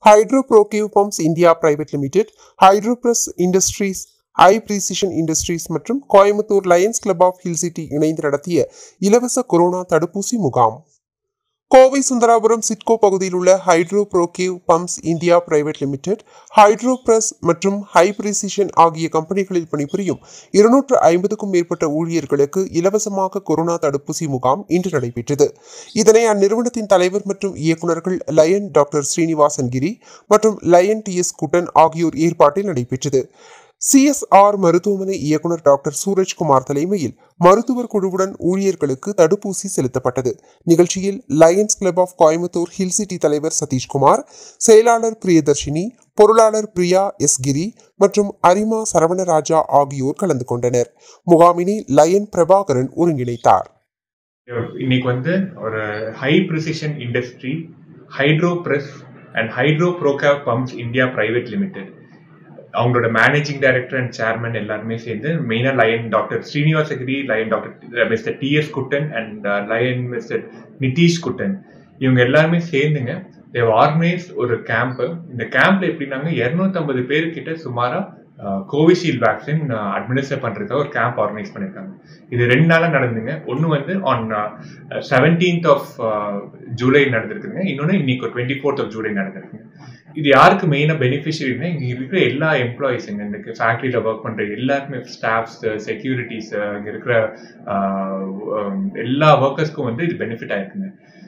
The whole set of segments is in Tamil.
ஹைட்ரோப்ரோகேவ் பம்ப்ஸ் இந்தியா பிரைவேட் லிமிடெட் ஹைட்ரோப்ரஸ் இண்டஸ்ட்ரீஸ் ஐ பிரிசிஷன் இண்டஸ்ட்ரீஸ் மற்றும் Coimbatore lions club of hill city இணைந்து நடத்திய இலவச கொரோனா தடுப்பூசி முகாம் கோவை சுந்தராபுரம் சிட்கோ பகுதியில் உள்ள hydro Prokav pumps India private limited hydro press மற்றும் ஹை பிரிசிஷன் ஆகிய கம்பெனிகளில் பணிபுரியும் இருநூற்று ஐம்பதுக்கும் மேற்பட்ட ஊழியர்களுக்கு இலவசமாக கொரோனா தடுப்பூசி முகாம் இன்று நடைபெற்றது இதனை அந்நிறுவனத்தின் தலைவர் மற்றும் இயக்குநர்கள் லயன் டாக்டர் ஸ்ரீனிவாசன் கிரி மற்றும் லயன் டி எஸ் குட்டன் ஆகியோர் ஏற்பாட்டில் நடைபெற்றது சிஎஸ்ஆர் மருத்துவமனை இயக்குனர் டாக்டர் சூரஜ்குமார் தலைமையில் மருத்துவர் குழுவுடன் ஊழியர்களுக்கு தடுப்பூசி செலுத்தப்பட்டது நிகழ்ச்சியில் lions club of Coimbatore hill city தலைவர் சதீஷ்குமார் செயலாளர் பிரியதர்ஷினி பொருளாளர் பிரியா எஸ் கிரி மற்றும் அரிமா சரவணராஜா ஆகியோர் கலந்து கொண்டனர் முகாமினை லயன் பிரபாகரன் ஒருங்கிணைத்தார் இன்னைக்கு வந்து ஒரு high precision industry hydro press and hydro Prokav pumps India private limited அவங்களோட மேனேஜிங் டைரக்டர் அண்ட் சேர்மன் எல்லாருமே சேர்ந்து மெயினாக lion doctor Srinivasagiri lion doctor mister TS Kuttan and lion mister Nitish Kuttan இவங்க எல்லாருமே சேர்ந்துங்க தேவ் ஆர்கனைஸ் ஒரு கேம்ப் இந்த கேம்ப்ல எப்படின்னாங்க இரநூத்தம்பது பேர்கிட்ட சுமாரா கோவிஷீல்டு வேக்சின் அட்மினிஸ்டர் பண்றதுக்காக ஒரு கேம்ப் ஆர்கனைஸ் பண்ணியிருக்காங்க இது ரெண்டு நாளாக நடந்துங்க ஒன்று வந்து ஆன் செவன்டீன்த் ஆஃப் ஜூலை நடந்திருக்குங்க இன்னொன்று இன்னைக்கு டுவெண்ட்டி ஃபோர்த் ஆஃப் ஜூலை நடந்திருக்குங்க இது யாருக்கு மெயினாக பெனிஃபிஷரினா இங்கே இருக்கிற எல்லா எம்ப்ளாயிஸுங்க இந்த ஃபேக்ட்ரியில் ஒர்க் பண்ணுற எல்லாருக்குமே ஸ்டாஃப்ஸ் செக்யூரிட்டிஸ் இங்கே இருக்கிற எல்லா ஒர்க்கர்ஸ்க்கும் வந்து இது பெனிஃபிட் ஆயிருக்குங்க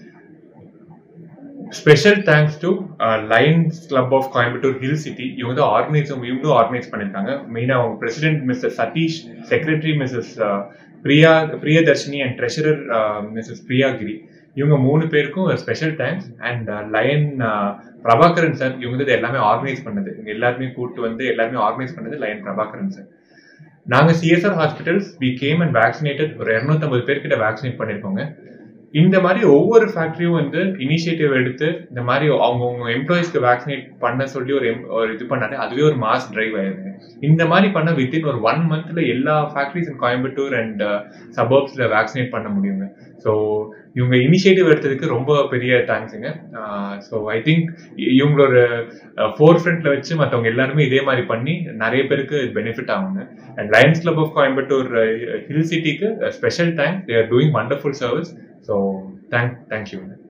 special thanks to lions club of Coimbatore hill city இவங்க வந்து ஆர்கனைஸ் இவங்களும் ஆர்கனைஸ் பண்ணியிருக்காங்க மெயினாக அவங்க president mister Satish secretary missus Priya Priyadharshini and treasurer missus Priyagiri இவங்க மூணு பேருக்கும் special thanks and lion Prabhakaran sir இவங்க வந்து எல்லாமே ஆர்கனைஸ் பண்ணது இவங்க எல்லாருமே கூப்பிட்டு வந்து எல்லாருமே ஆர்கனைஸ் பண்ணது லயன் பிரபாகரன் சார் நாங்கள் CSR hospitals we came and vaccinated ஒரு இரநூத்தம்பது பேர்கிட்ட வேக்சினேட் பண்ணியிருக்கோங்க இந்த மாதிரி ஒவ்வொரு ஃபேக்ட்ரியும் வந்து இனிஷியேட்டிவ் எடுத்து இந்த மாதிரி அவங்கவுங்க எம்ப்ளாயிஸ்க்கு வேக்சினேட் பண்ண சொல்லி ஒரு ஒரு இது பண்ணாலே அதுவே ஒரு மாஸ் டிரைவ் ஆயிருங்க இந்த மாதிரி பண்ண வித்தின் ஒரு ஒன் மந்த்ல எல்லா ஃபேக்ட்ரிஸ் இன் கோயம்புத்தூர் அண்ட் சபர்ப்ஸ்ல வேக்சினேட் பண்ண முடியுங்க ஸோ இவங்க இனிஷியேட்டிவ் எடுத்ததுக்கு ரொம்ப பெரிய தேங்க்ஸுங்க ஸோ ஐ திங்க் இவங்களோட ஃபோர் ஃப்ரண்ட்ல வச்சு மற்றவங்க எல்லாருமே இதே மாதிரி பண்ணி நிறைய பேருக்கு பெனிஃபிட் ஆகுங்க and lions club of Coimbatore hill சிட்டிக்கு special thanks they're doing wonderful service so thank தேங்க்யூங்க